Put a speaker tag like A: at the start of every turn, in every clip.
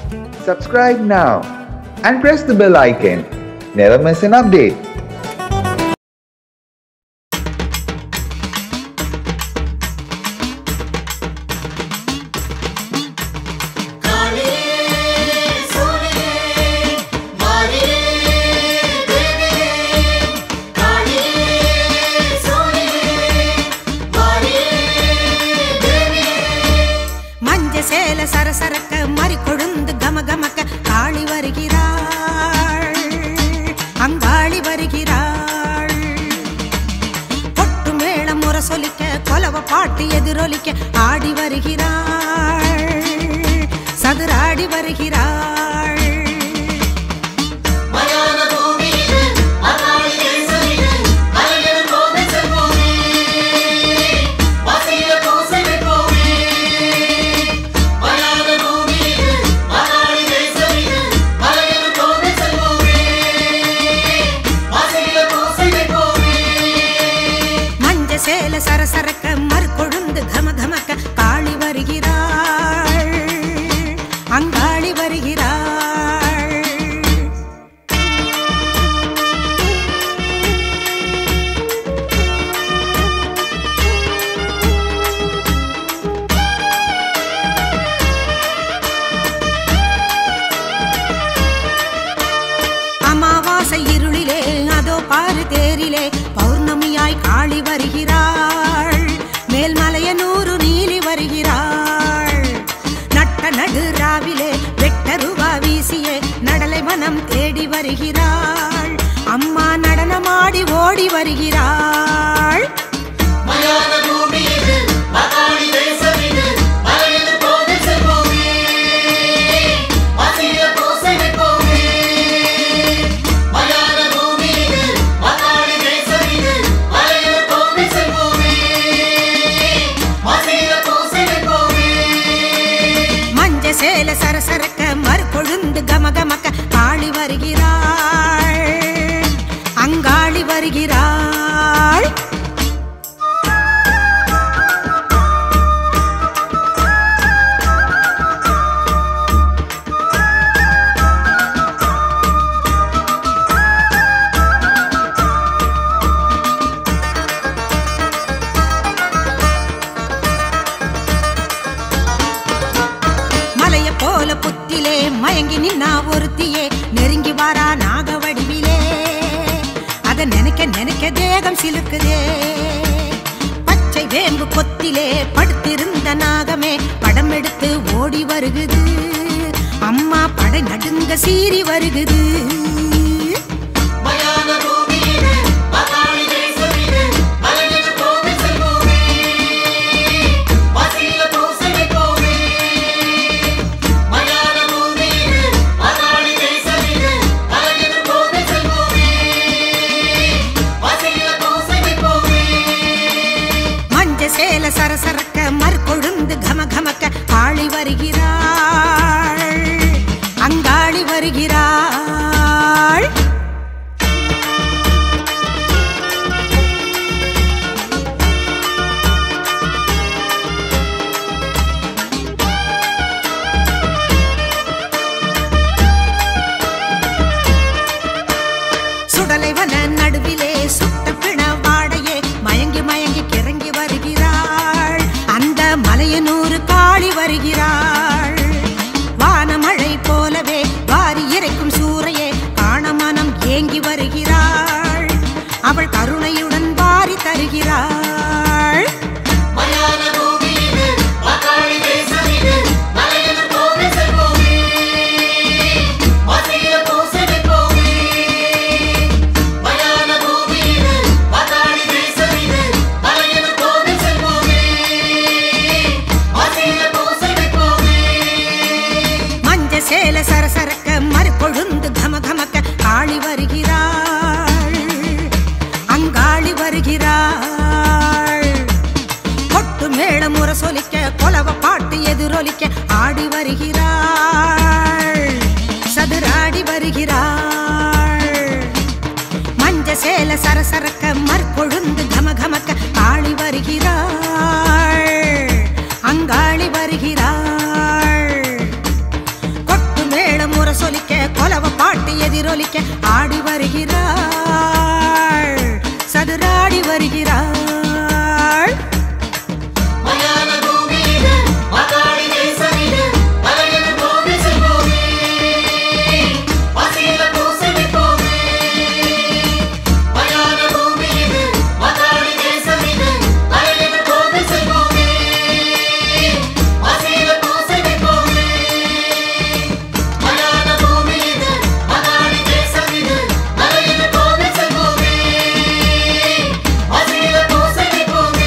A: Subscribe now and press the bell icon. Never miss an update.
B: காளே chole மாரியே தேவியே காளே சோலே மாரியே தேவியே
C: மஞ்ச சேல சரசரக்க மறி கொழுந்து கம கமக்க காளி வருகிறாள் அங்காளி வருகிறாள் கொட்டு மேளம் முரசொலிக்க கொலவ பாட்டு எதிரொலிக்க ஆடி வருகிறாள் சதுராடி வருகிறாள்
B: மயான பூமியிலே அகாளி தேசமிலே அலையர் போதை செல்வோமே வாசிய பூசை வைப்போமே மயான பூமியிலே அகாளி தேசமிலே அலையர் போதை செல்வோமே வாசிய பூசை வைப்போமே
C: மஞ்ச சேல சரசரக்க மறு கொழுந்து கம கமக்க காளி வருகிறாள் அங்காளி வருகிறாள் அமாவாசை இருளிலே அதோ பாரு தேரிலே பௌர்ணமியாய் காளி வருகிறாள் மேல்மலைய நூறு நீலி வருகிறாள் நட்ட நடு ராவிலே வெட்டருவா வீசியே நடலை மனம் தேடி வருகிறாள் அம்மா நடனமாடி ஓடி வருகிறாள்
B: மயான பூமியிலே அகாளி தேசமிலே அலையர் போதை செல்வோமே வாசிய பூசை வைப்போமே மயான பூமியிலே அகாளி தேசமிலே அலையர் போதை செல்வோமே வாசிய பூசை வைப்போமே
C: மஞ்ச சேல சரசரக்க மறு கொழுந்து கம கமக்க காளி வருகிறாள் அங்காளி வருகிறாள் மலைய போல புத்திலே மயங்கி நின்னா ஒருத்தியே நெருங்கி வாரா நாக வடிவிலே அத நினைக்க நினைக்க தேகம் சிலுக்குதே பச்சை வேம்பு கொத்திலே படுத்திருந்த நாகமே படம் எடுத்து ஓடி வருகுது அம்மா படை நடுங்க சீறி வருகுது
B: மயான பூமியிலே அகாளி தேசமிலே அலையர் போதை செல்வோமே வாசிய பூசை வைப்போமே மயான பூமியிலே அகாளி தேசமிலே அலையர் போதை செல்வோமே வாசிய பூசை வைப்போமே
C: மஞ்ச சேல சரசரக்க மறுகொழுந்து கம கமக்க காளி வருகிறாள் அங்காளி வருகிறாள் சுடலைவன நடுவிலே சுட்ட பிண வாடையே மயங்கி மயங்கி கிறங்கி வருகிறாள் அந்த மலையனூறு காளி வருகிறாள் வானமழை போலவே வாரி இறைக்கும் சூறையே காண மனம் ஏங்கி வருகிறாள் அவள் கருணையுடன் வாரி தருகிறாள்
B: மயான பூமியிலே அகாளி தேசமிலே அலையர் போதை செல்வோமே வாசிய பூசை வைப்போமே மயான பூமியிலே அகாளி தேசமிலே அலையர் போதை செல்வோமே வாசிய பூசை வைப்போமே
C: மஞ்ச சேல சரசரக்க மறு கொழுந்து கம கமக்க காளி வருகிறாள் அங்காளி வருகிறாள் கொட்டு மேள முரசொலிக்க கொலவ பாட்டு எதிரொலிக்க ஆடி வருகிறாள் சதுராடி வருகிறாள் மஞ்ச சேல சரசரக்க மற்பொழுந்து கம கமக்க காளி வருகிறாள் அங்காளி வருகிறாள் கொட்டு எதிரொலிக்க ஆடி வருகிறாள் சதுராடி வருகிறாள்
B: மயான பூமியிலே மகாளி தேசமிலே மலையன கோவில் செல்வோமே பசியில பூசை வைப்போமே மயான பூமியிலே மகாளி தேசமிலே மலையன கோவில் செல்வோமே பசியில பூசை வைப்போமே மயான பூமியிலே மகாளி தேசமிலே மலையன கோவில் செல்வோமே பசியில பூசை வைப்போமே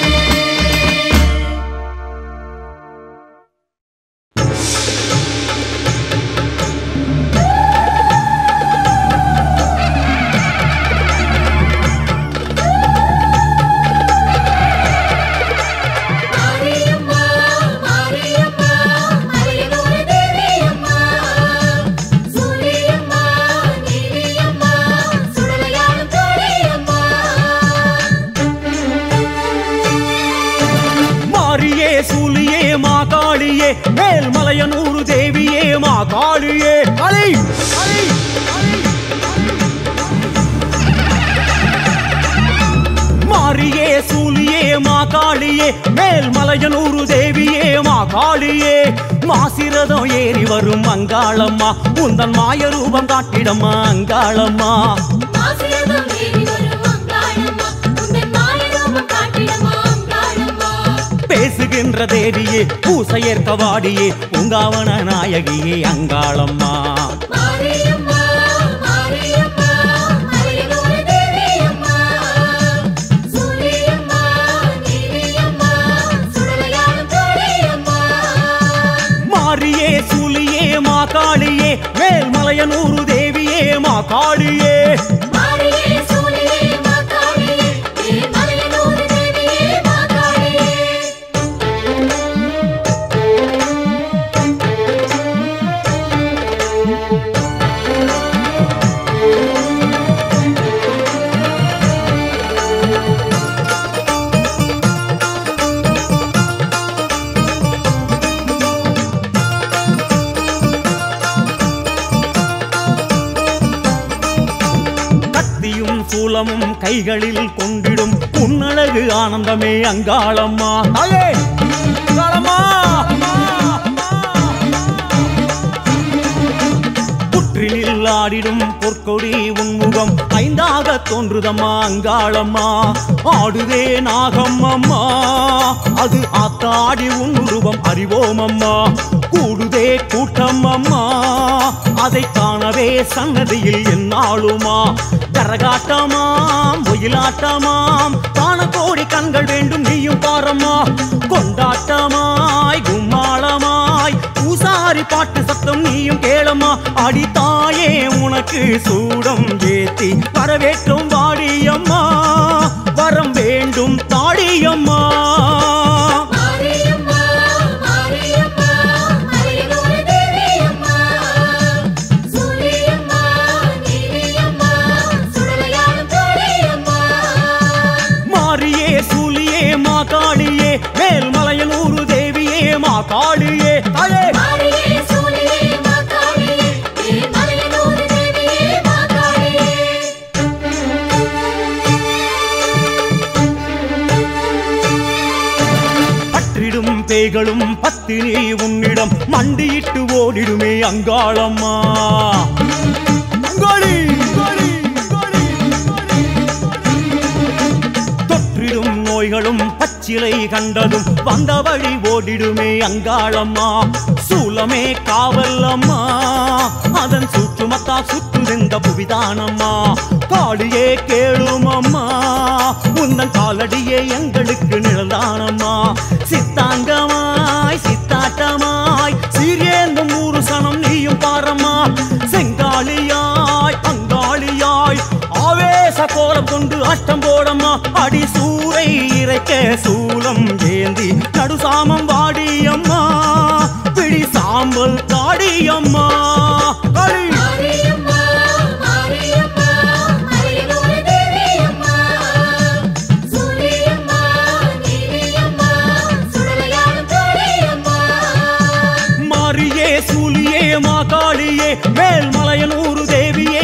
B: மாரியம்மா மாரியம்மா மலையனூர் தேவியம்மா சூரியம்மா நீலியம்மா சுடலையாடும் தோழியம்மா
D: மாரியே சூலியே மாகாளியே மேல்மலையனூர் தேவியே மாகாளியே அலை அலை, அலை. மாரியே சூலியே மாகாளியே மேல்மலையனூர் தேவியே மாகாளியே மாசிரதம் ஏறி வரும் அங்காளம்மா உந்தன் மாய ரூபம் காட்டிடம்மா அங்காளம்மா
B: மாசிரதம் ஏறி வரும் அங்காளம்மா உந்தன் மாயரூபம் காட்டிடமா அங்காளம்மா
D: பேசுகின்ற தேவியே பூசையேற்க வாடியே பூங்காவன நாயகியே அங்காளம்மா
B: மாரியம்மா மாரியம்மா மலையனூர் தேவியம்மா சூரியம்மா நீலியம்மா சுடலையாடும் தோழியம்மா
D: மாரியே சூலியே மாகாளியே மேல்மலையனூர் தேவியே மாகாளியே
B: மாரியே சூலியே மாகாளியே ஏ மலையனூர் தேவியே மாகாளியே
D: கத்தியும் சூலமும் கைகளில் கொண்டிடும் உன்னழகு ஆனந்தமே அங்காளம்மா தாயே அங்காளம்மா புற்றினில் ஆடிடும் பொற்கொடி உன்முகம் ஐந்தாக தோன்றுதம்மா அங்காளம்மா ஆடுதே நாகம் அம்மா அது ஆத்தாடி உன் உருவம் அறிவோம் அம்மா கூடுதே கூட்டம் அம்மா அதை காணவே சன்னதியில் என்னாளுமா கரகாட்டமாம் ஒயிலாட்டமாம் காண கோடி கண்கள் வேண்டும் நீயும் பாரம்மா கொண்டாட்டமாய் கும்மாளமாய் பூசாரி பாட்டு சத்தம் நீயும் கேளம்மா அடித்தாயே உனக்கு சூடம் ஏத்தி வரவேற்றும் வாடியம்மா வரம் வேண்டும் தாடியம்மா
B: மாரியம்மா மாரியம்மா மலையனூர் தேவியம்மா சூரியம்மா நீலியம்மா சுடலையாடும் தோழியம்மா
D: மாரியே சூலியே மாகாளியே மேல்மலையனூர் தேவியே மாகாளியே தாயே
B: மாரியே சூலியே மாகாளியே ஏ மலையனூர் தேவியே மாகாளியே
D: பற்றிடும் பேய்களும் பத்தினி உன்னிடம் மண்டியிட்டு ஓடிடுமே அங்காளம்மா அங்காளி, அங்காளி, அங்காளி, அங்காளி. தொற்றிடும் நோய்களும் பச்சிலை கண்டதும் வந்த வழி ஓடிடுமே அங்காளம்மா சூலமே காவல் அம்மா அதன் சுற்றுமத்தா சுற்றுதெந்த புவிதானம்மா காளியே கேளும் அம்மா உந்தன் காலடியே எங்களுக்கு நிழலானம்மா சித்தாங்கமாய் சித்தாட்டமாய் சீரியேந்தும் நூறு சனம் நீயும் பாரம்மா செங்காளியாய் அங்காளியாய் ஆவேச கோலம் கொண்டு ஆட்டம் போடம்மா அடி சூறை இறைக்க சூலம் ஏந்தி நடுசாமம் வாடியம்மா பிடி சாம்பல் தாடியம்மா களி
B: மாரியம்மா மாரியம்மா மலையனூர் தேவியம்மா சூரியம்மா நீலியம்மா சுடலையாடும் தோழியம்மா
D: மாரியே சூலியே மாகாளியே மேல்மலையனூர் தேவியே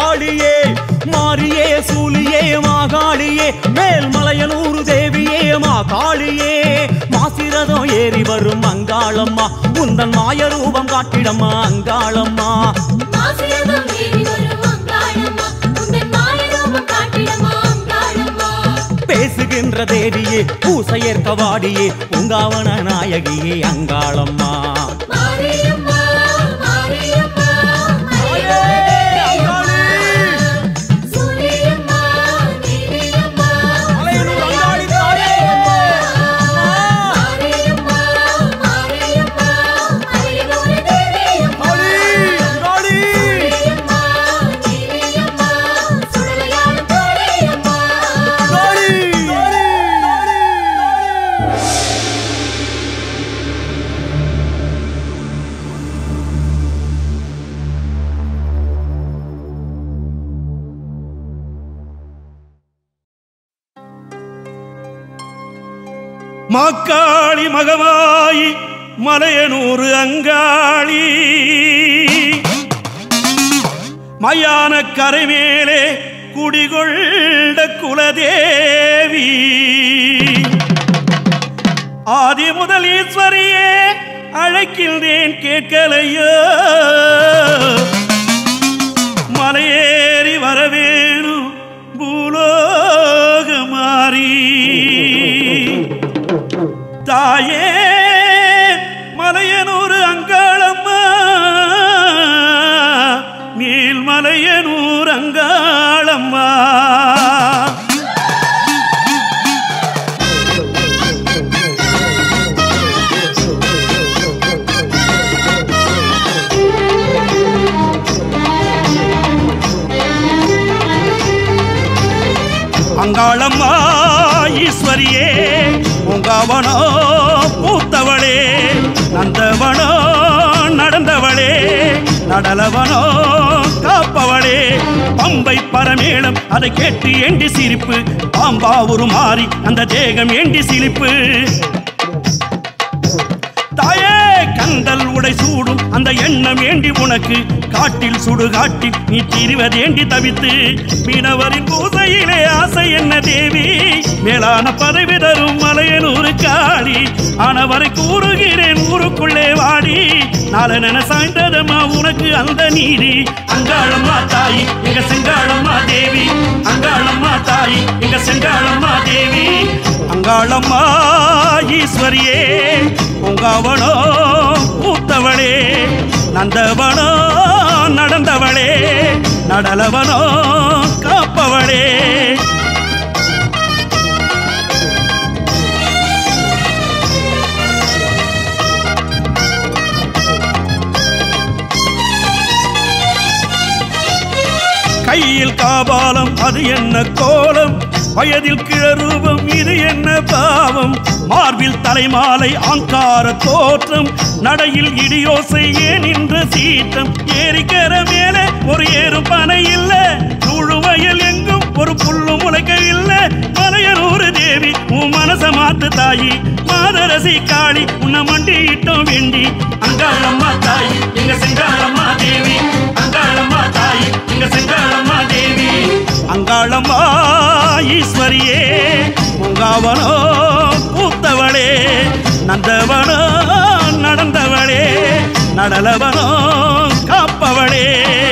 D: காளியே மாரியே சூலியே மாகாளியே மேல்மலையனூர் தேவியே மா காளியே மாசிரதம் ஏறி வரும் அங்காளம்மா உந்தன் மாய ரூபம் காட்டிடம்மா அங்காளம்மா
B: மாசிரதம் ஏறி வரும் அங்காளம்மா உந்தன் மாயரூபம் காட்டிடமா அங்காளம்மா
D: பேசுகின்ற தேவியே பூசையேற்க வாடியே பூங்காவன நாயகியே அங்காளம்மா
B: மாரியம்மா மாரியம்மா சூரியம்மா நீலியம்மா மாரியம்மா மாரியம்மா மலையனூர் தேவியம்மா சூரியம்மா நீலியம்மா சுடலையாடும் கோடியம்மா
E: மாக்காளி மகமாயி மலையனூறு அங்காளி மயான கரை மேலே குடிகொண்ட குலதேவி ஆதி முதல் ஈஸ்வரியே அழைக்கின்றேன் கேட்கலையோ மலையேறி வரவேணும் பூலோக மாறி தாயே மலையனூர் அங்காளம்மா நீல்மலையனூர் அங்காளம்மா அங்காளம்மா ஈஸ்வரியே உங்கவனோ பூத்தவளே நந்தவனோ நடந்தவளே நடலவனோ காப்பவளே பம்பை பரமேளம் அதை கேட்டு ஏண்டி சிரிப்பு பாம்பா ஒரு மாறி அந்த தேகம் ஏண்டி சிரிப்பு தாயே கந்தல் உடை சூடும் அந்த எண்ணம் ஏண்டி உனக்கு காட்டில் சுடு காட்டில் நீ திரிவதேண்டி தவித்து மீனவரின் பூசையிலே ஆசை என்ன தேவி மேலான பதவி தரும் மலையனூரு காளி ஆனவரை கூறுகிறேன் ஊருக்குள்ளே வாடி நாளன சாய்ந்ததம்மா உனக்கு அந்த நீதி அங்காளம்மா தாயி எங்க செங்காளம்மா தேவி அங்காளம்மா தாயி எங்க செங்காளம்மா தேவி அங்காளம்மா ஈஸ்வரியே உங்கவனோ பூத்தவளே நந்தவனோ நடந்தவளே நடலவனோ காப்பவளே கையில் காபாலம் அது என்ன கோலம் வயதில் கிழரூபம் இது என்ன பாவம் மார்பில் தலைமாலை ஆங்கார தோற்றம் நடையில் இடியோசை ஏன் நின்ற சீற்றம் ஏரிக்கர மேலே ஒரு ஏறும் பனை இல்ல வயல் எங்கும் ஒரு புல்லு முளைக்க இல்ல மலையனூறு தேவி உன் மனச மாத்து தாயி மாதரசி காளி உன்னை மண்டியிட்டோம் வேண்டி அங்காளம்மா தாயி எங்க செங்காளம்மா தேவி அங்காளம்மா தாயி எங்க செங்காளம்மா தேவி அங்காளம்மா ஈஸ்வரியே உங்காவனோ பூத்தவளே நந்தவனோ நடந்தவளே நடலவனோ காப்பவளே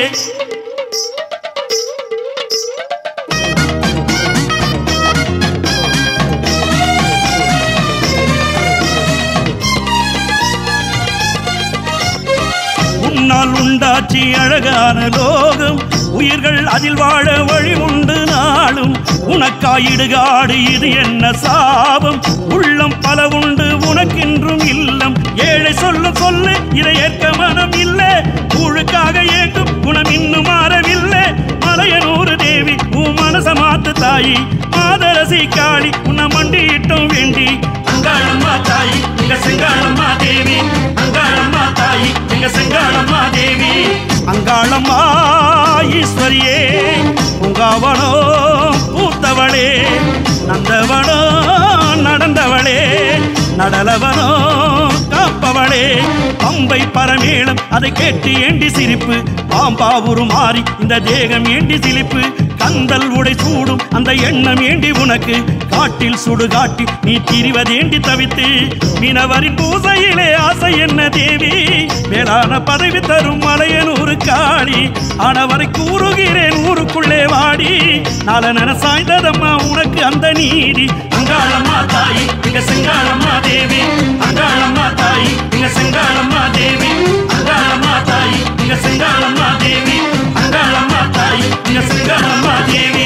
E: உன்னால் உண்டாச்சி அழகான லோகம் உயிர்கள் அதில் வாழ வழி உண்டு நாளும் உனக்காயிடுகாடு இது என்ன சாபம் உள்ளம் பல உண்டு உனக்கென்றும் இல்லம் ஏழை சொல்லும் சொல்லு இதை ஏற்க மனம் இல்ல ஊழுக்காக ஏங்கும் குணம் இன்னும் மாறவில்லை மலையனூறு தேவி உன் மனச மாத்து தாயி மாதரசி காளி உன்னை மண்டியிட்டோம் வேண்டி அங்காளம்மா தாயி எங்க செங்காளம்மா தேவி அங்காளம்மா தாயி எங்க செங்காளம்மா தேவி அங்காளம்மா ஈஸ்வரியே உங்காவனோ பூத்தவளே நந்தவனோ நடந்தவளே நடலவனோ காப்பவளே வந்தாளே பம்பை பரமேளம் அதை கேட்டு ஏண்டி சிரிப்பு பாம்பா உருமாறி இந்த தேகம் ஏண்டி சிலிப்பு கந்தல் உடை சூடும் அந்த எண்ணம் ஏண்டி உனக்கு காட்டில் சுடுகாட்டி நீ திரிவதேண்டி தவித்து மீனவரின் பூசையிலே ஆசை என்ன தேவி மேலான பதவி தரும் மலையனூரு காளி ஆனவரை கூறுகிறேன் ஊருக்குள்ளே வாடி நாளன சாய்ந்ததம்மா உனக்கு அந்த நீதி அங்காளம்மா தாயி இங்க செங்காளம்மா தேவி அங்காளம்மா தாயி இங்க செங்காளம்மா தேவி அங்காளம்மா தாயி இங்க செங்காளம்மா தேவி அங்காளம்மா தாயி இங்க செங்காளம்மா தேவி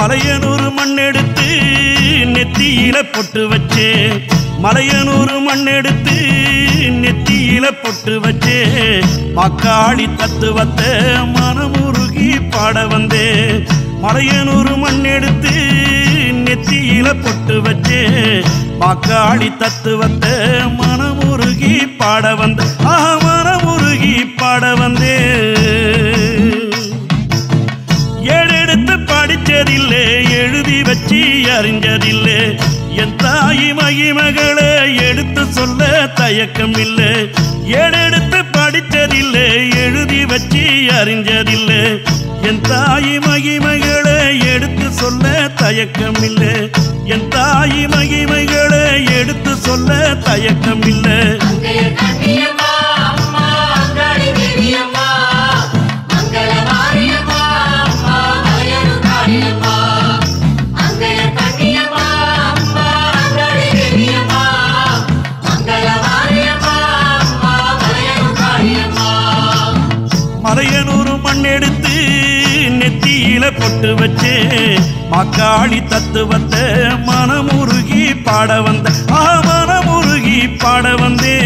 E: மலையனூர் மண் எடுத்து நெத்தியில பொட்டு வச்சே மலையனூர் மண் எடுத்து நெத்தியில பொட்டு வச்சே மக்காளி தத்துவத்தை மனமுருகி பாட வந்தே மலையனூர் மண் எடுத்து நெத்தியில பொட்டு வச்சே மக்காளி தத்துவத்தை மனமுருகி பாட வந்த ஆஹா மனமுருகி பாட வந்தே ஏழெடுத்து படிச்சதில்லை எழுதி வச்சு அறிஞ்சதில்லை என் தாய் மகிமகளை எடுத்து சொல்ல தயக்கம் இல்லை ஏழெடுத்து படிச்சதில்லை எழுதி வச்சு அறிஞ்சதில்லை என் தாய் மகிமைகளை எடுத்து சொல்ல தயக்கம் இல்லை என் தாய் மகிமைகளை எடுத்து சொல்ல தயக்கம் இல்லை
B: அங்கையர் கண்ணியம்மா அம்மா அங்காளி தேவியம்மா மங்கள மாரியம்மா அம்மா மலையனு காளியம்மா அங்கையர் கண்ணியம்மா அம்மா அங்காளி தேவியம்மா மங்கள மாரியம்மா அம்மா மலையனு காளியம்மா
E: மலையனூர் மண் எடுத்து நெத்தியில பொட்டு வச்சு மக்காளி தத்துவத்தை மனமுருகி பாட வந்த ஆ மனமுருகி பாட வந்தே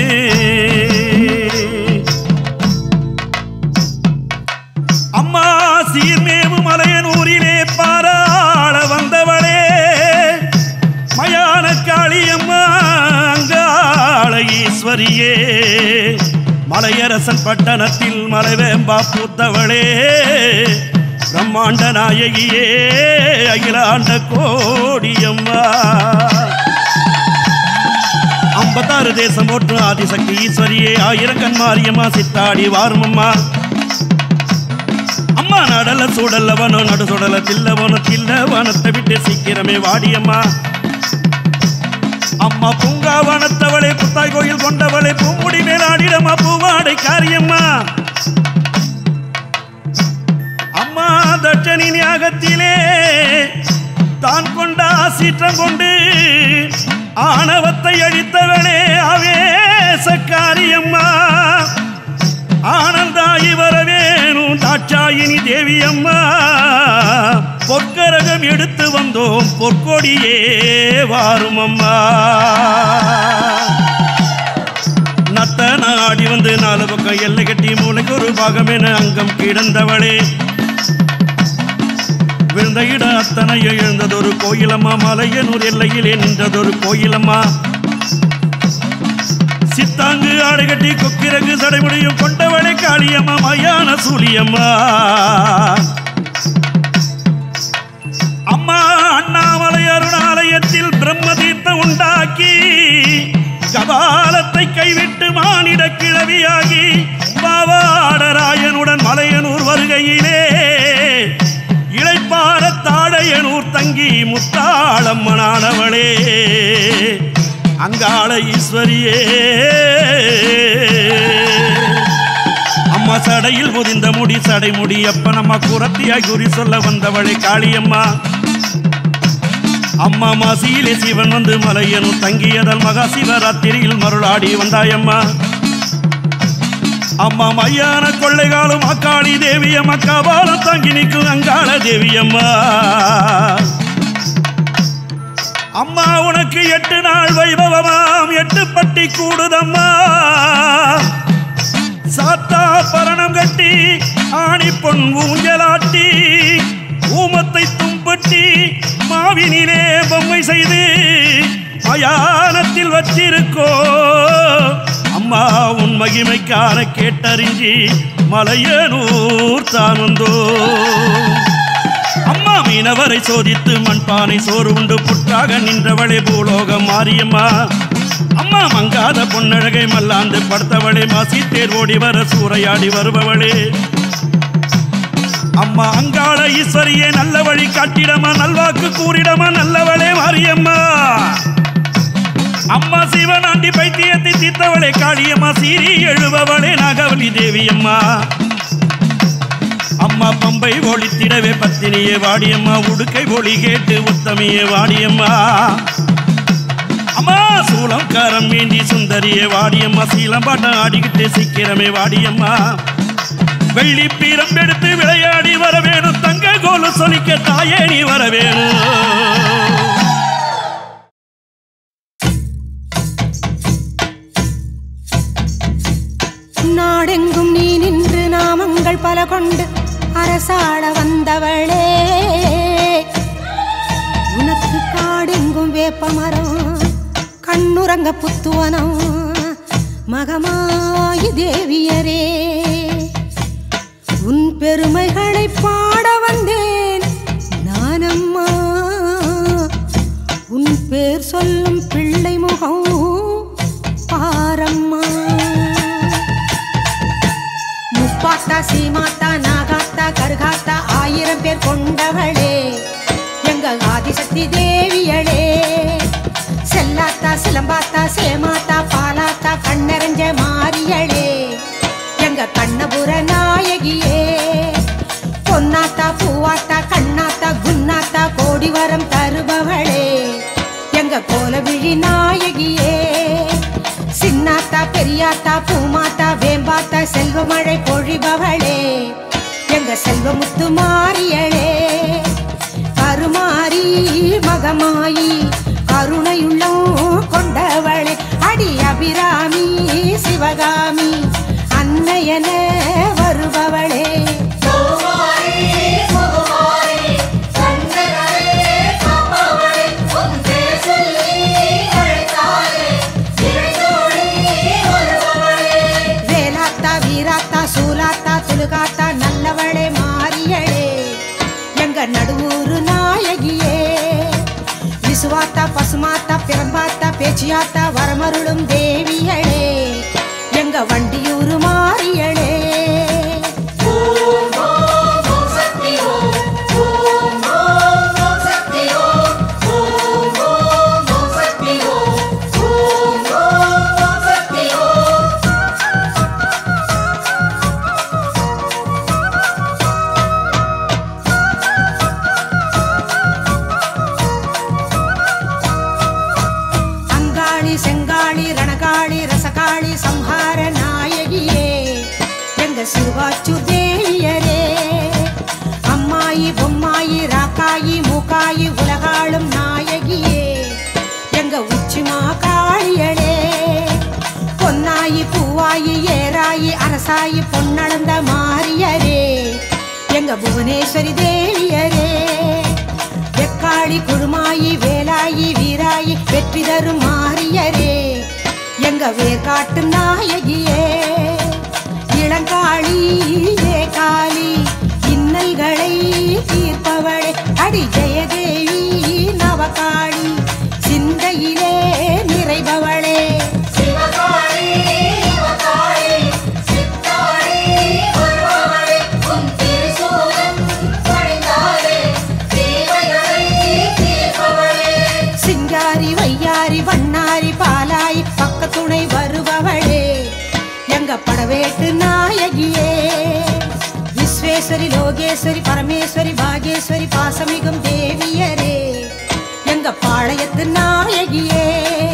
E: அம்மா சீர்மேவு மலையனூரிலே பாராள வந்தவளே மயான காளியம்மா அங்காள ஈஸ்வரியே மலையரசன் பட்டணத்தில் மலைவேம்பா பூத்தவளே பிரம்மாண்ட நாயகியே அகிலாண்ட கோடியம்மா ஐம்பத்தாறு தேசம் போற்று ஆதிசக்தி ஈஸ்வரியே ஆயிரக்கண் மாரியம்மா சித்தாடி வாருமம்மா அம்மா நடல சூடல்லவனோ நடு சுடல தில்லவனோ தில்லவனத்தை விட்டு சீக்கிரமே வாடியம்மா அம்மா பூங்காவனத்தவளே புத்தாய் கோயில் கொண்டவளே பூமுடி மேலாடிடம்மா பூவாடை காரியம்மா அம்மா தட்சணி ஞாகத்திலே தான் கொண்ட சீற்றம் கொண்டு ஆணவத்தை அழித்தவளே ஆவேசக்காரியம்மா ஆனந்தாயி வரவேணும் தாட்சாயினி தேவி அம்மா பொற்கரகம் எடுத்து வந்தோம் பொற்கொடியே வாரும் அம்மா நத்த நாடி வந்து நாலு பக்கம் எல்லை கட்டி மூளைக்கு ஒரு பாகம் என அங்கம் கிடந்தவளே விழுந்த இட அத்தனையும் எழுந்ததொரு கோயிலம்மா மலையனூர் எல்லையிலே நின்றதொரு கோயிலம்மா சித்தாங்கு ஆடு கட்டி கொக்கிரகு சடைமுடியும் கொண்டவளை காளியம்மா மயான சூலியம்மா அம்மா அண்ணாமலை அருணாலயத்தில் பிரம்ம தீர்த்தம் உண்டாக்கி கபாலத்தை கைவிட்டு மானிட கிழவியாகி பாவாடராயனுடன் மலையனூர் வருகையிலே இளைப்பார தாழையனூர் தங்கி முத்தாளம்மனானவளே அங்காள ஈஸ்வரியே அம்மா சடையில் முதிந்த முடி சடை முடி அப்ப நம்ம குரத்தியாய் குறி சொல்ல வந்தவளே காளியம்மா அம்மா மாசியிலே சிவன் வந்து மலையனும் தங்கியதல் மகா சிவராத்திரியில் மருளாடி வந்தாயம்மா அம்மா மையான கொள்ளைகாலும் அக்காளி தேவியம்மா கபாலம் தங்கி நிற்கும் அங்காள தேவியம்மா அம்மா உனக்கு எட்டு நாள் வைபவமாம் எட்டு பட்டி கூடுதம்மா சாத்தா பரணம் கட்டி ஆணி பொன் ஊஞ்சலாட்டி ஊமத்தை தும்பட்டி மாவினிலே பொம்மை செய்து மயானத்தில் வச்சிருக்கோ அம்மா உன் மகிமைக்கான கேட்டறிஞ்சி மலையனூர் தான் வந்தோ அம்மா மீனவரை சோதித்து மண்பானை சோறு உண்டு புற்றாக நின்றவளே பூலோகம் மாரியம்மா அம்மா மங்காத பொன்னழகை மல்லாந்து படுத்தவளே மாசி தேர் ஓடி வர சூறையாடி வருபவளே அம்மா அங்காள ஈஸ்வரியே நல்ல வழி காட்டிடமா நல்வாக்கு கூறிடமா நல்லவளே மாரியம்மா அம்மா சிவனாண்டி பைத்தியத்தை தீர்த்தவளே காளியம்மா சீரி எழுபவளே நாகவலி தேவியம்மா அம்மா பம்பை ஒளித்திடவே பத்தினியே வாடியம்மா உடுக்கை ஒளி கேட்டு உத்தமியே வாடியம்மா அம்மா சூளம் கரம் மீண்டி சுந்தரியே வாடியம்மா சீலம்பாட்டம் ஆடிக்கிட்டு சீக்கிரமே வாடியம்மா வெள்ளி பீரம் எடுத்து விளையாடி வர வேணும் தங்க கோலு வாசலிக்க தாயே நீ வர வேணும்
C: நாடெங்கும் நீ நின்று நாமங்கள் பல கொண்டு அரசாள வந்தவளே உனக்கு காடெங்கும் வேப்ப மரம் கண்ணுறங்க புத்துவனம் மகமாயி தேவியரே உன் பெருமைகளை பாட வந்தேன் நானம்மா உன் பேர் சொல்லும் பிள்ளை முகம் பாரம்மா முப்பாத்தா சீமாத்தா நாகாத்தா கருகாத்தா ஆயிரம் பேர் கொண்டவளே எங்க ஆதிசக்தி தேவியளே செல்லாத்தா சிலம்பாத்தா சேமாத்தா பாலாத்தா கண்ணறிஞ்ச மாரியளே எங்க கண்ணபுர நாயகியே பொன்னாத்தா பூவாத்தா கண்ணாத்தா குன்னாத்தா கோடி வரம் தருபவளே எங்க கோலவிழி நாயகியே சின்னாத்தா பெரியாத்தா பூமாத்தா வேம்பாத்தா செல்வமழை பொழிபவளே எங்க செல்வமுத்து மாரியளே கருமாரி மகமாயி கருணையுள்ளம் கொண்டவளே அடி அபிராமி சிவகாமி அன்னையன வருபவளே வேலாத்தா வீராத்தா சூலாத்தா துலுகாத்தா நல்லவளே மாரியளே எங்க நடுவூரு நாயகியே விசுவாத்தா பசுமாத்தா பிரம்பாத்தா பேச்சியாத்தா வரமருளும் தேவியளே எங்க வண்டியூரு மாரியளே அங்காளி செங்காளி ரணகாளி ரசகாளி சம்ஹார நாயகியே எங்க சிறுவாச்சு தேவியரே அம்மாயி பொம்மாயி ராக்காயி மூக்காயி உலகாளும் நாயகியே எங்க உச்சிமா காளியளே பொன்னாயி பூவாயி ஏராயி அரசாயி பொன்னளந்த மாரியரே எங்க புவனேஸ்வரி தேவியரே வெக்காளி குழுமாயி வேலாயி வீராயி வெற்றி தரும் மாரியரே எங்க வேர்காட்டு நாயகியே இளங்காளி ஏ காளி இன்னல்களை தீர்ப்பவளே அடி ஜெயதேவி நவகாளி சிந்தையிலே நிறைபவளே சிங்காரி வையாரி வண்ணாரி பாலாய் பக்கத்துணை வருபவளே எங்க படவேட்டு நாயகியே விஸ்வேஸ்வரி லோகேஸ்வரி பரமேஸ்வரி பாகேஸ்வரி பாசமிகும் தேவியரே எங்க பாளையத்து நாயகியே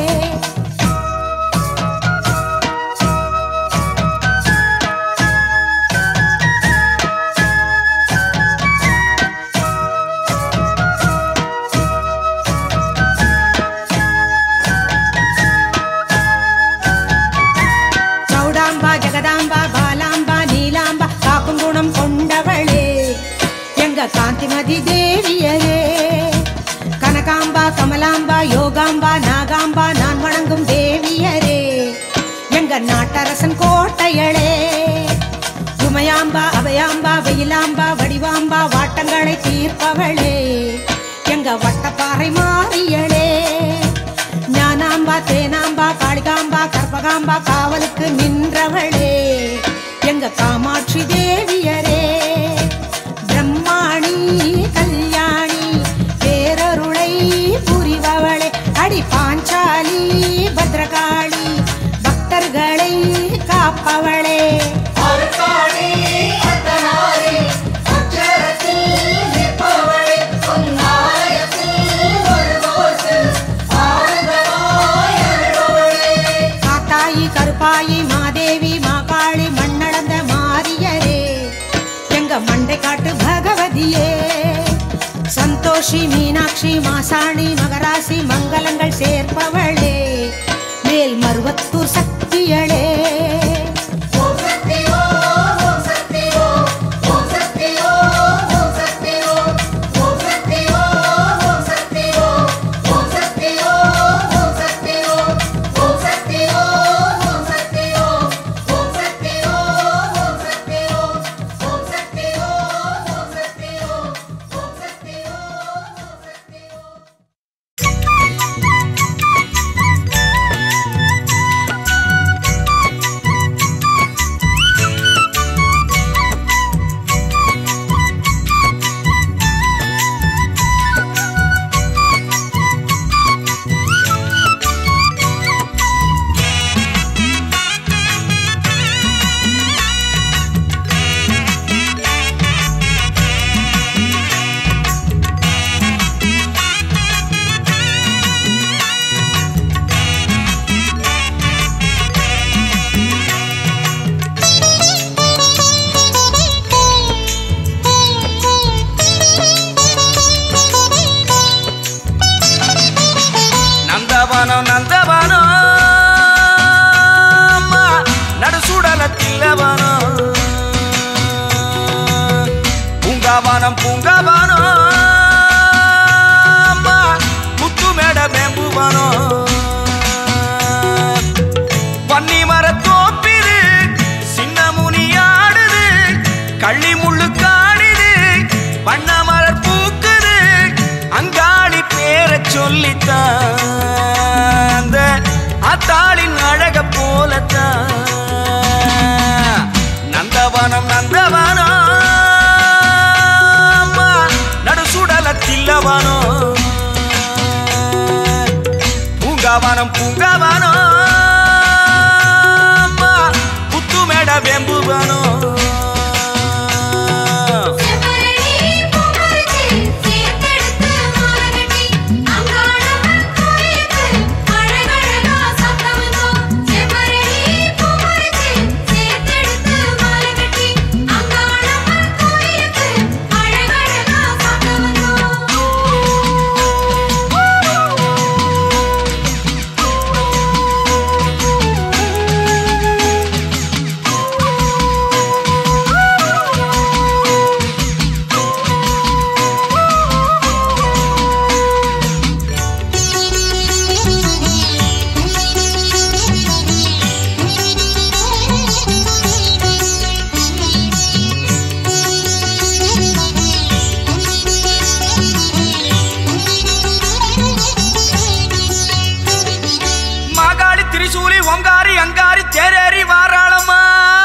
C: சௌடாம்பா ஜெகதாம்பா பாலாம்பா நீலாம்பா காக்கும் குணம் கொண்டவளே எங்க காந்திமதி தேவியரே கனகாம்பா கமலாம்பா யோகாம்பா நாகாம்பா நான் வணங்கும் தேவியரே எங்க நாட்டரசன் கோட்டையளே உமையாம்பா அபயாம்பா வெயிலாம்பா வடிவாம்பா வாட்டங்களை தீர்ப்பவளே எங்க வட்டப்பாறை மாறியளே ஞானாம்பா தேனாம்பா காளிகாம்பா கற்பகாம்பா காவலுக்கு நின்றவளே எங்க காமாட்சி தேவியரே பிரம்மாணி கல்யாணி பேரருளை புரிபவளே அடி பாஞ்சாலி பத்ரகாளி பக்தர்களை காப்பவளே காத்தாயி கருப்பாயி மாதேவி மாகாளி மண்ணளந்த மாரியரே எங்க மண்டை காட்டு பகவதியே காமாட்சி மீனாட்சி மாசாணி மகராசி மங்களங்கள் சேர்ப்பவளே மேல் மருவத்தூர் சக்தியளே
B: ஓம் சக்தி ஓம் ஓம் சக்தி ஓம் ஓம் சக்தி ஓம் ஓம் சக்தி ஓம் ஓம் சக்தி ஓம் ஓம் சக்தி ஓம் ஓம் சக்தி ஓம் ஓம் சக்தி ஓம் ஓம் சக்தி ஓம் ஓம் சக்தி ஓம் ஓம் சக்தி ஓம் ஓம் சக்தி ஓம் ஓம் சக்தி ஓம் ஓம் சக்தி ஓம் ஓம் சக்தி ஓம் ஓம் சக்தி ஓம்
F: நந்தவனம் நந்தவனம் அம்மா, நடுசுடலத்தில்லவனம் பூங்காவனம் பூங்காவனம் அம்மா, முத்துமேட மேம்புவனம் பன்னி மரத்தோப்பிது சின்ன முனியாடுது கள்ளி முள்ளு காடுது வண்ண மலர் பூக்குது அங்காளி பேரை சொல்லித்தான் அந்த அத்தாளின் அழக போலத்தான் நந்தவனம் நந்தவனம் அம்மா, நடுசுடலத்தில்லவனம் பூங்காவனம் பூங்காவனம் அம்மா, புத்துமேட வெம்புவனம்
B: செம்பரளி பூப்பறிச்சு சேர்த்தெடுத்து மாலைகட்டி அங்காளம்மன் கோயிலுக்கு அழகழகா சத்தம் வந்தோம் செம்பரளி பூப்பறிச்சு சேர்த்தெடுத்து மாலைகட்டி அங்காளம்மன் கோயிலுக்கு அழகழகா சத்தம் வந்தோம்
F: மாகாளி திரிசூலி ஓங்காரி அங்காரி தேரேறி வாராளம்மா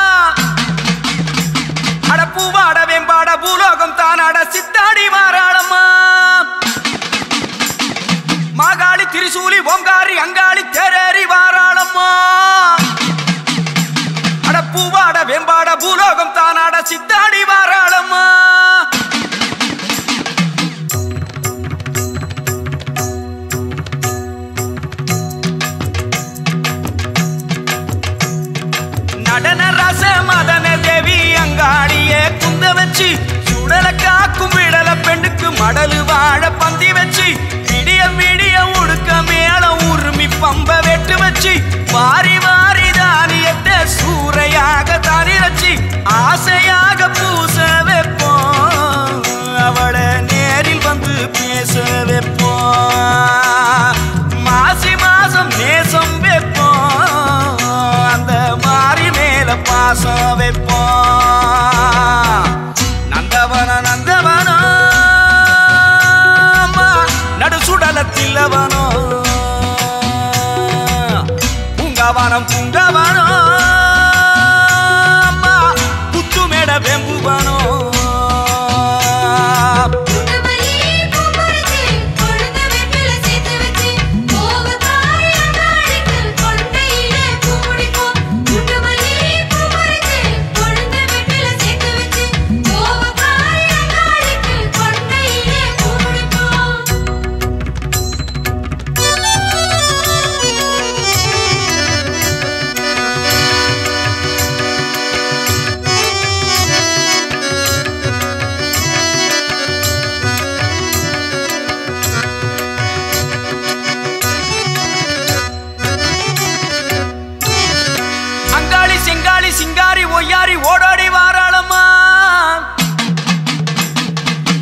F: அடப்பூவாட வெம்பாட பூலோகம் தானாட சித்தாடி வாராளம்மா மாகாளி திரிசூலி ஓங்காரி அங்காளி தேரேறி வாராளம்மா அடப்பூவாட வெம்பாட பூலோகம் தானாட சித்தாடி வாராளம்மா நடன ரச மதன தேவி அங்காடிய குந்த வச்சு சுடல காக்கும் விடல பெண்ணுக்கு மடலு வாழ பந்தி வச்சு விடிய விடிய உடுக்க மேல உருமி பம்ப வெட்டு வச்சு வாரி வாரி தானியத்தை சூறையாக தானி வச்சு ஆசையாக பூச வைப்போம் அவளை நேரில் வந்து பேச வைப்போம் மாசி மாசம் நேசம் வைப்போம் அந்த மாறி மேல பாசம் வைப்போம் நந்தவன நந்தவன நடுசுடலத்தில்லவனோ பூங்காவனம் பூங்காவனோ புத்துமேட வெம்புவனோ
B: குண்டுமல்லி பூப்பறிச்சு கொழுந்த வெற்றில சேர்த்து வச்சு கோவக்காரி அங்காளிக்கு கொண்டையிலே பூ முடிப்போம் குண்டுமல்லி பூப்பறிச்சு கொழுந்த வெற்றில சேர்த்து வச்சு கோவக்காரி அங்காளிக்கு கொண்டையிலே பூ முடிப்போம்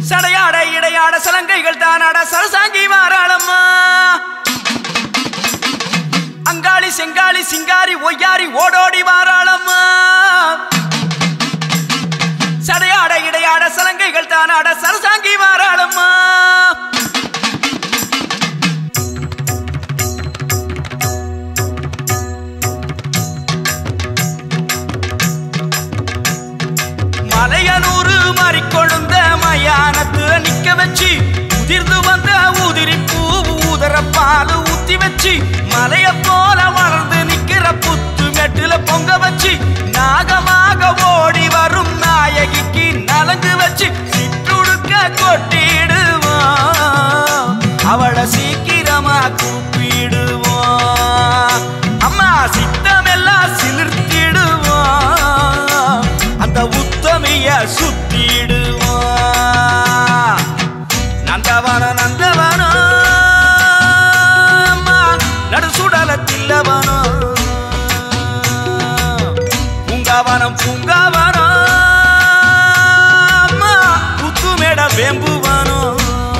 F: சடையாட இடையாட சலங்கைகள் தானாட சரசாங்கி மாறாளம்மா அங்காளி செங்காளி சிங்காரி ஒய்யாரி ஓடோடி வாராளம்மா சடையாட இடையாட சலங்கைகள் தானாட சரசாங்கி மாறாளம்மா மலையனூறு மாறிக்கொழுந்த மயானத்துல நிக்க வச்சு உதிர்ந்து வந்த உதிரி பூ ஊதர பால் ஊத்தி வச்சு மலைய போல வளர்ந்து நிக்கிற புத்து மெட்டுல பொங்க வச்சு நாகமாக ஓடி வரும் நாயகிக்கு நலங்கு வச்சு சிற்றுடுக்க கொட்டிடுவான் அவளை சீக்கிரமா கூப்பிடுவான் அம்மா சித்தமெல்லாம் சிலிர்த்திடுவான் அந்த உத்தமைய சுத்திடுவான் நந்தவன நந்தவன நடுசுடலத்தில்லவன பூங்காவனம் பூங்காவனம் புத்துமேட வேம்புவனம்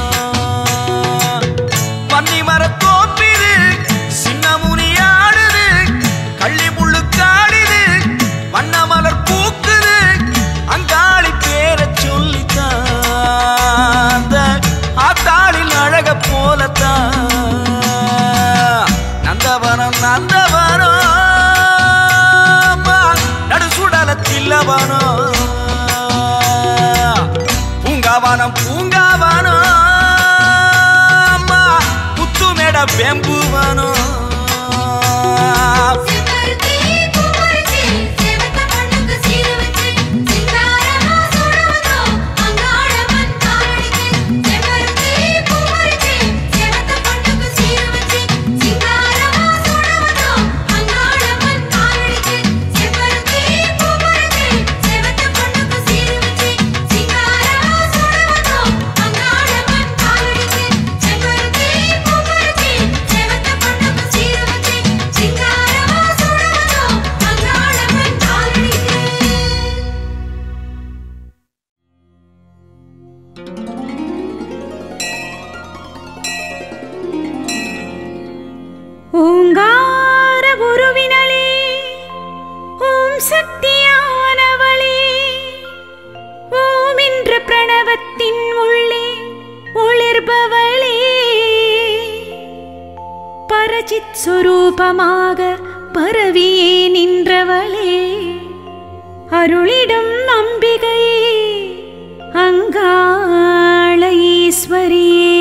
F: பன்னி மரத்தோப்பிது சின்ன முனியாடுது கள்ளி முள்ளு காடுது வண்ண மலர் பூக்குது அங்காளி பேரை சொல்லித்தான் ஆத்தாளில் அழக போலத்தான் நந்தவனம் நந்தவனம் நடுசுடலத்தில்லவனம் பூங்காவனம் பூங்காவனம் புத்துமேட வெம்புவனம்
B: செம்பருத்தி பூமரச்சி செவத்த மண்ணுக்கு சீர வச்சு சிங்காரமா சுடவதோ அங்காளம்மன் காரணிக்கு செம்பருத்தி பூமரச்சி செவத்த மண்ணுக்கு சீர வச்சு சிங்காரமா சுடவதோ அங்காளம்மன் காரணிக்கு செம்பருத்தி பூமரச்சி செவத்த மண்ணுக்கு சீர வச்சு சிங்காரமா சுடவதோ அங்காளம்மன் காரணிக்கு செம்பருத்தி பூமரச்சி செவத்த மண்ணுக்கு சீர வச்சு சிங்காரமா சுடவதோ அங்காளம்மன் காரணிக்கு
C: ஓங்கார குருவினளே ஓம் சக்தியானவளே ஓம் என்ற பிரணவத்தின் உள்ளே ஒளிர்பவளே பரஜித் சுரூபமாக பரவியே நின்றவளே அருளிடும் அம்பிகையே அங்காள ஈஸ்வரியே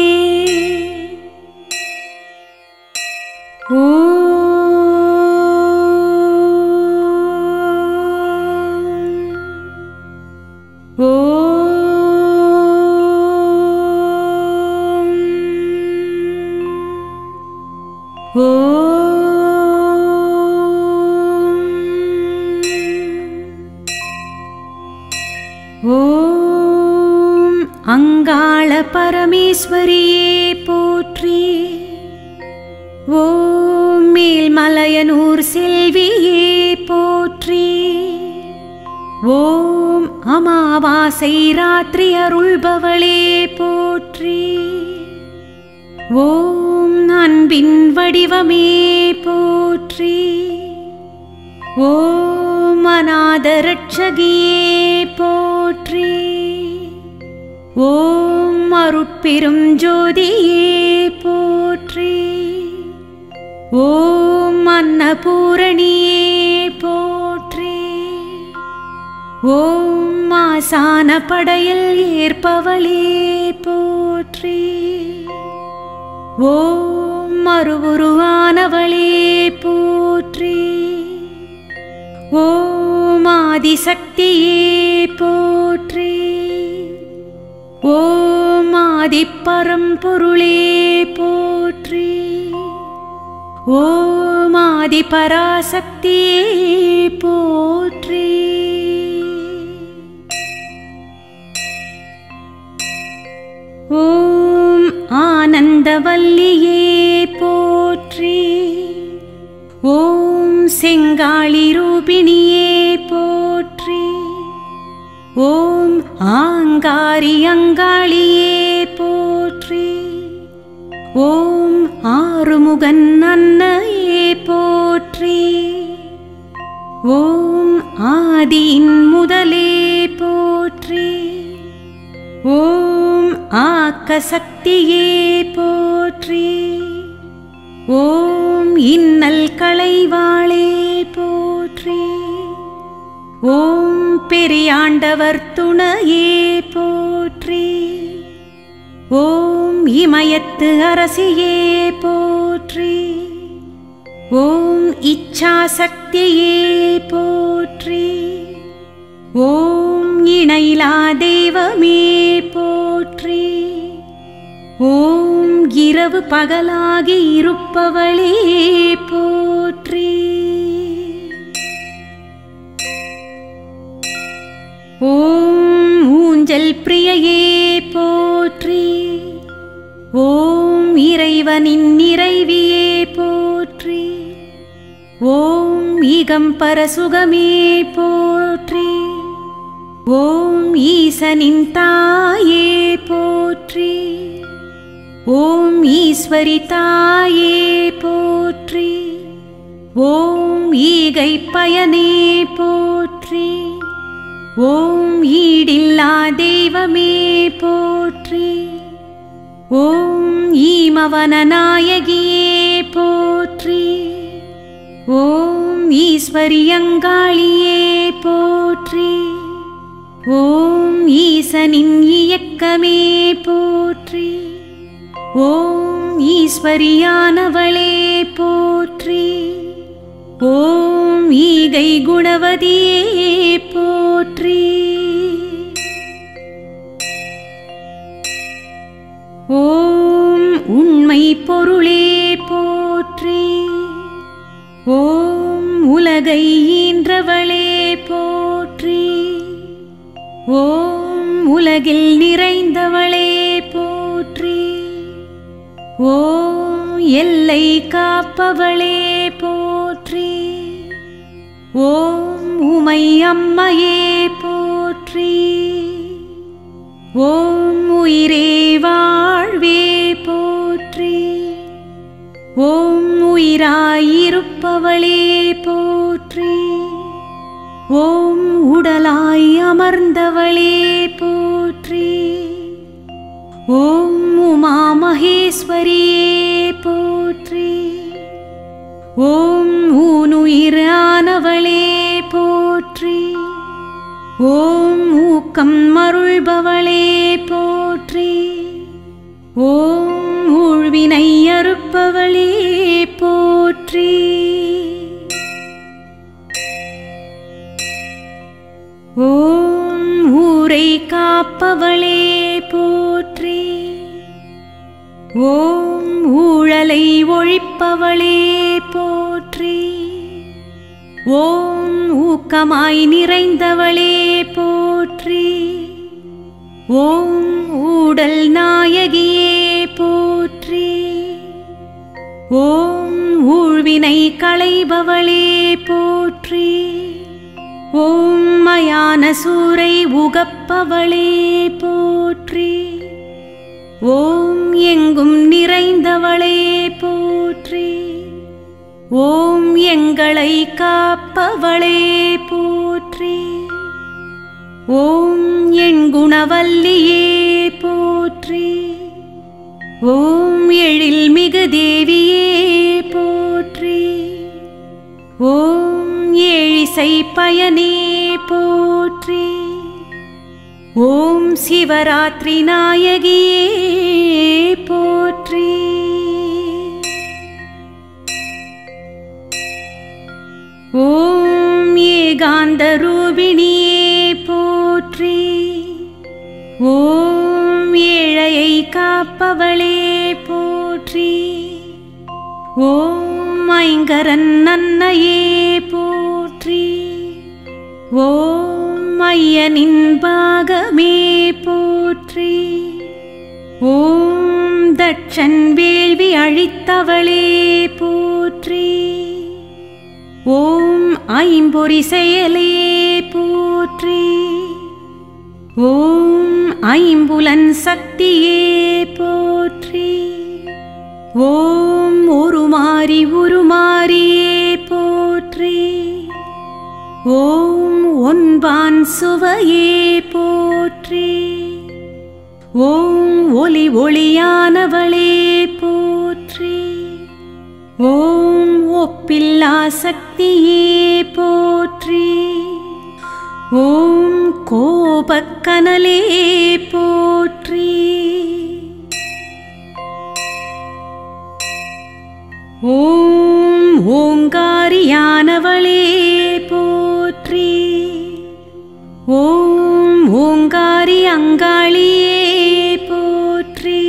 C: ஓம் அங்காள பரமேஸ்வரியே போற்றி ஓம் மேல்மலையனூர் செல்வியே போற்றி ஓம் அமாவாசை ராத்திரி அருள்பவளே போற்றி ஓம் அன்பின் வடிவமே போற்றி ஓம் அநாதரட்சகியே போற்றி ஓம் அருட்பெரும் ஜோதியே போற்றி ஓம் அன்னபூரணியே போற்றி ஓம் ஆசான படையில் ஏற்பவளே போற்றி ஓம் அருவுருவானவளே போற்றி ஓம் ஆதிசக்தியே போற்றி ஓம் ஆதிப்பரம்பொருளே போற்றி ஓம் ஆதிபராசக்தியே போற்றி ஓம் ஆனந்தவல்லியே போற்றி ஓம் செங்காளி ரூபிணியே போற்றி ஓம் ஆங்காரி அங்காளியே போற்றி ஓம் ஆறுமுகன் அன்னையே போற்றி ஓம் ஆதியின் முதலே போற்றி ஓம் ஆக்க சக்தியே போற்றி ஓம் இன்னல் களைவாளே போற்றி ஓம் பெரியாண்டவர் துணையே போற்றி ஓம் இமயத்து அரசியே போற்றி ஓம் இச்சாசக்தியே போற்றி ஓம் இணையிலா தெய்வமே போற்றி ஓம் இரவு பகலாகி இருப்பவளே போற்றி ஓம் ஊஞ்சல் பிரியையே போற்றி ஓம் இறைவனின் நிறைவியே போற்றி ஓம் ஈகம்பர சுகமே போற்றி ஓம் ஈசனின் தாயே போற்றி ஓம் ஈஸ்வரி தாயே போற்றி ஓம் ஈகை பயனே போற்றி ஓம் ஈடில்லா தெய்வமே போற்றி ஓம் ஈமவன நாயகியே போற்றி ஓம் ஈஸ்வரியங்காளியே போற்றி ஓம் ஈசனின் இயக்கமே போற்றி ஓம் ஈஸ்வரியானவளே போற்றி ஓம் ஈகை குணவதியே போற்றி ஓம் உண்மை பொருளே போற்றி ஓம் உலகை ஈன்றவளே போற்றி ஓம் உலகில் நிறைந்தவளே போற்றி ஓம் எல்லை காப்பவளே போற்றி ஓம் உமை அம்மையே போற்றி ஓம் உயிரே வாழ்வே போற்றி ஓம் உயிராயிருப்பவளே போற்றி ஓம் உடலாய் அமர்ந்தவளே போற்றி ஓம் உமா மகேஸ்வரியே போற்றி ஓம் ஊனுயிரானவளே போற்றி ஓம் ஊக்கம் மருள்பவளே போற்றி ஓம் ஊழ்வினை அறுப்பவளே போற்றி ஓம் ஊரை காப்பவளே போற்றி ஓம் ஊழலை ஒழிப்பவளே போற்றி ஓம் ஊக்கமாய் நிறைந்தவளே போற்றி ஓம் ஊடல் நாயகியே போற்றி ஓம் ஊழ்வினை களைபவளே போற்றி ஓம் மயான சூரை உகப்பவளே போற்றி ஓம் எங்கும் நிறைந்தவளே போற்றி ஓம் எங்களை காப்பவளே போற்றி ஓம் என் குணவல்லியே போற்றி ஓம் எழில் மிகு தேவியே போற்றி ஓம் ஏழிசை பயனே போற்றி ஓம் சிவராத்திரி நாயகியே போற்றி ஓம் ஏகாந்த ரூபிணியே போற்றி ஓம் ஏழையை காப்பவளே போற்றி ஓம் ஐங்கரன் அன்னையே போற்றி ஓம் ஐயனின் பாகமே போற்றி ஓம் தட்சன் வேள்வி அழித்தவளே போற்றி ஓம் ஐம்பொறி செயலே போற்றி ஓம் ஐம்புலன் சக்தியே போற்றி ஓம் உருமாறி உருமாறியே போற்றி ஓம் ஒன்பான் சுவையே போற்றி ஓம் ஒளி ஒளியானவளே போற்றி ஓம் ஒப்பில்லா சக்தியே போற்றி ஓம் கோபக்கனலே போற்றி ஓம் ஓங்காரியானவளே போற்றி ஓம் ஓங்காரி அங்காளியே போற்றி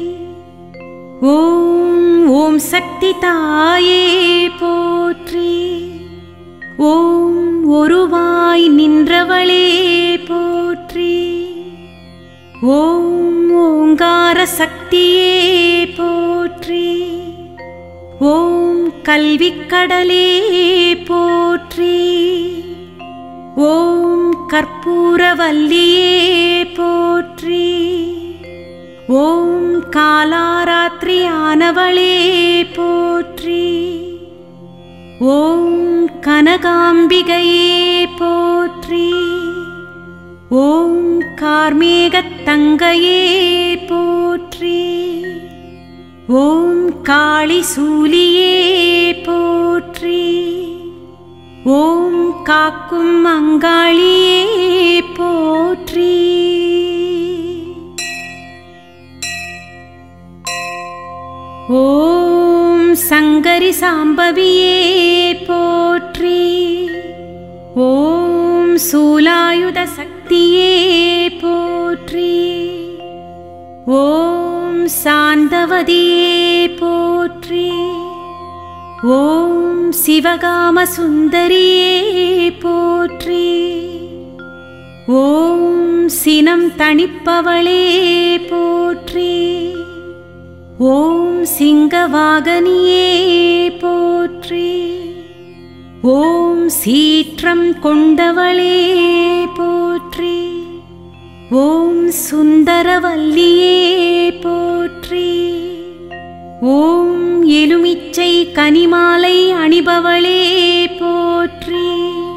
C: ஓம் ஓம் சக்தி தாயே போற்றி ஓம் ஒருவாய் நின்றவளே போற்றி ஓம் ஓங்கார சக்தியே போற்றி ஓம் கல்விக்கடலே போற்றி ஓம் கற்பூரவல்லியே போற்றி ஓம் காலாராத்திரி ஆனவளே போற்றி ஓம் கனகாம்பிகையே போற்றி ஓம் கார்மேகத் தங்கையே போற்றி ஓம் காளி சூலியே போற்றி ஓம் காக்கும் அங்காளியே போற்றி ஓம் சங்கரி சாம்பவியே போற்றி ஓம் சூலாயுத சக்தியே போற்றி ஓம் சாந்தவதியே போற்றி ஓம் சிவகாம சுந்தரியே போற்றி ஓம் சினம் தணிப்பவளே போற்றி ஓம் சிங்கவாகனியே போற்றி ஓம் சீற்றம் கொண்டவளே போற்றி ஓம் சுந்தரவல்லியே போற்றி ஓம் எலுமிச்சை கனிமாலை அணிபவளே போற்றி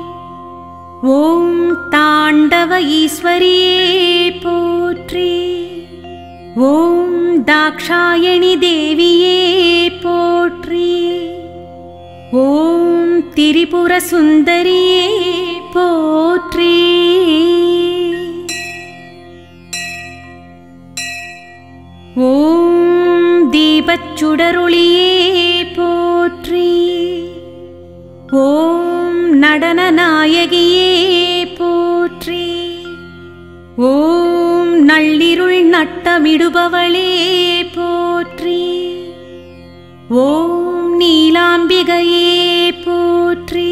C: ஓம் தாண்டவ ஈஸ்வரியே போற்றி ஓம் தாக்ஷாயணி தேவியே போற்றி ஓம் திரிபுர சுந்தரியே போற்றி ஓம் தீபச்சுடரொளியே போற்றி ஓம் நடன நாயகியே போற்றி ஓம் நள்ளிருள் நட்டமிடுபவளே போற்றி ஓம் நீலாம்பிகையே போற்றி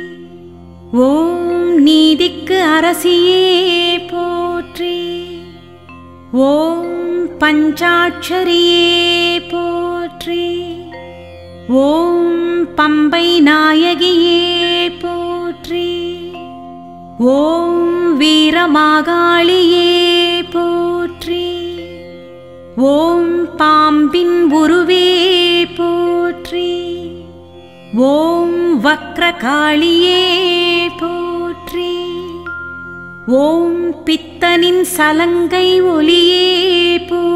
C: ஓம் நீதிக்கு அரசியே போற்றி ஓம் பஞ்சாட்சரியே போற்றி ஓம் பம்பை நாயகியே போற்றி ஓம் வீரமாகாளியே போற்றி ஓம் பாம்பின் உருவே போற்றி ஓம் வக்ரகாளியே போற்றி ஓம் பித்தனின் சலங்கை ஒளியே போற்றி